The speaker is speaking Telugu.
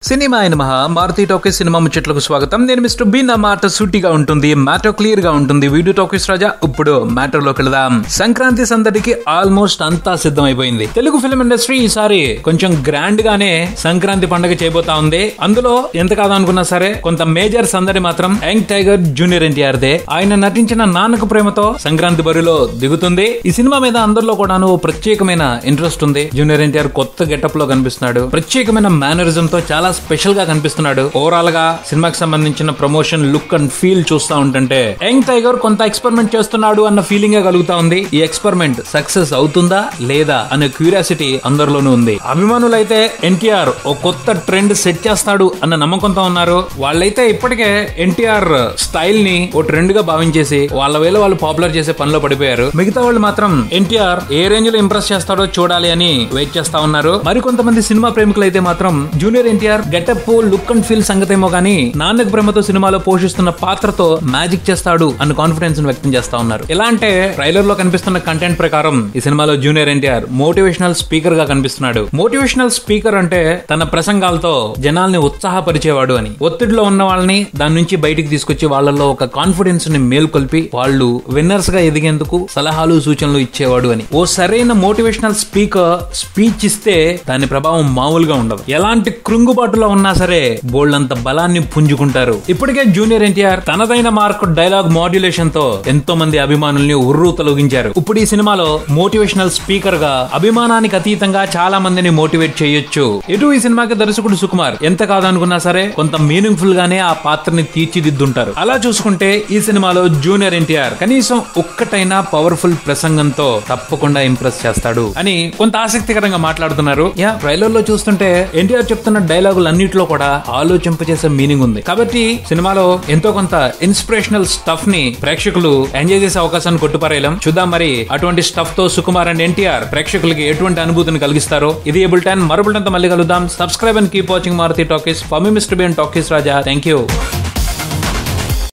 సినిమా అయిన మహా మారుతి టాకీస్ సినిమా ముచ్చట్లకు స్వాగతం నేను మిస్టర్ బి నా మాట సూటిగా ఉంటుంది మ్యాటర్ క్లియర్ గా ఉంటుంది వీడియో టాకీస్ రాజా ఇప్పుడు మ్యాటర్ లోకి వెళదాం సంక్రాంతి సందడికి ఆల్మోస్ట్ అంతా సిద్ధమైపోయింది తెలుగు ఫిల్మ్ ఇండస్ట్రీ ఈసారి కొంచెం గ్రాండ్ గానే సంక్రాంతి పండుగ చేయబోతా ఉంది అందులో ఎంత కాదు అనుకున్నా సరే కొంత మేజర్ సందడి మాత్రం యంగ్ టైగర్ జూనియర్ ఎన్టీఆర్ దే ఆయన నటించిన నాన్నకు ప్రేమతో సంక్రాంతి బరిలో దిగుతుంది ఈ సినిమా మీద అందరిలో కూడాను ఓ ప్రత్యేకమైన ఇంట్రెస్ట్ ఉంది జూనియర్ ఎన్టీఆర్ కొత్త గెటప్ లో కనిపిస్తున్నాడు ప్రత్యేకమైన మేనరిజం తో చాలా స్పెషల్ గా కనిపిస్తున్నాడు ఓవరాల్ గా సినిమాకి సంబంధించిన ప్రమోషన్ లుక్ అండ్ ఫీల్ చూస్తా ఉంటుంటే యంగ్ టైగర్ కొంత ఎక్స్పెరిమెంట్ చేస్తున్నాడు అన్న ఫీలింగ్ కలుగుతా ఉంది ఈ ఎక్స్పెరిమెంట్ సక్సెస్ అవుతుందా లేదా అనే క్యూరియాసిటీ అందరిలోనూ ఉంది అభిమానులు అయితే ఎన్టీఆర్ ఓ కొత్త ట్రెండ్ సెట్ చేస్తాడు అన్న నమ్మకంతో ఉన్నారు వాళ్ళైతే ఇప్పటికే ఎన్టీఆర్ స్టైల్ ని ఓ ట్రెండ్ గా భావించేసి వాళ్ళ వేళ వాళ్ళు పాపులర్ చేసే పనిలో పడిపోయారు మిగతా వాళ్ళు మాత్రం ఎన్టీఆర్ ఏ రేంజ్ లో ఇంప్రెస్ చేస్తాడో చూడాలి అని వెయిట్ చేస్తా ఉన్నారు మరి కొంతమంది సినిమా ప్రేమికులు అయితే మాత్రం junior NTR getup look and feel సంగతేమో గానీ నాన్నకు ప్రేమతో సినిమాలో పోషిస్తున్న పాత్రతో మ్యాజిక్ చేస్తాడు అన్న కాన్ఫిడెన్స్ వ్యక్తం చేస్తా ఉన్నారు ఎలా అంటే ట్రైలర్ లో కనిపిస్తున్న కంటెంట్ ప్రకారం ఈ సినిమాలో జూనియర్ ఎన్టీఆర్ మోటివేషనల్ స్పీకర్ గా కనిపిస్తున్నాడు మోటివేషనల్ స్పీకర్ అంటే తన ప్రసంగాలతో జనాల్ని ఉత్సాహపరిచేవాడు అని ఒత్తిడిలో ఉన్న వాళ్ళని దాని నుంచి బయటికి తీసుకొచ్చి వాళ్ళలో ఒక కాన్ఫిడెన్స్ ని మేల్కొల్పి వాళ్ళు విన్నర్స్ గా ఎదిగేందుకు సలహాలు సూచనలు ఇచ్చేవాడు అని ఓ సరైన మోటివేషనల్ స్పీకర్ స్పీచ్ ఇస్తే దాని ప్రభావం మామూలుగా ఉండదు ఎలాంటి కృంగుబాటులో ఉన్నా సరే బోల్డంత బలాన్ని పుంజుకుంటారు ఇప్పటికే జూనియర్ ఎన్టీఆర్ తనదైన మార్క్ డైలాగ్ మాడ్యులేషన్ తో ఎంతో మంది అభిమానుల్ని ఉర్రూ తొలగించారు ఇప్పుడు ఈ సినిమాలో మోటివేషనల్ స్పీకర్ గా అభిమానానికి అతీతంగా చాలా మందిని మోటివేట్ చేయొచ్చు ఇటు ఈ సినిమాకి దర్శకుడు సుకుమార్ ఎంత కాదనుకున్నా సరే కొంత మీనింగ్ఫుల్ గానే ఆ పాత్రని తీర్చిదిద్దుంటారు అలా చూసుకుంటే ఈ సినిమాలో జూనియర్ ఎన్టీఆర్ కనీసం ఒక్కటైనా పవర్ఫుల్ ప్రసంగంతో తప్పకుండా ఇంప్రెస్ చేస్తాడు అని కొంత ఆసక్తికరంగా మాట్లాడుతున్నారు యా ట్రైలర్ లో చూస్తుంటే ఎన్టీఆర్ చెప్తున్న డైలాగులు అన్నింటిలో కూడా ఆలోచింపచేసే మీనింగ్ ఉంది కాబట్టి సినిమాలో ఎంతో కొంత ఇన్స్పిరేషనల్ స్టఫ్ ని ప్రేక్షకులు ఎంజాయ్ చేసే అవకాశాన్ని కొట్టుపారేయలేం చూద్దాం మరి అటువంటి స్టఫ్ తో సుకుమార్ అండ్ ఎన్టీఆర్ ప్రేక్షకులకి ఎటువంటి అనుభూతిని కలిగిస్తారో ఇది ఏ బుల్టెన్ మరో బుల్టెన్ తో మళ్ళీ కలుద్దాం subscribe and keep watching Maruthi Talkies for me mister BN Talkies Raja thank you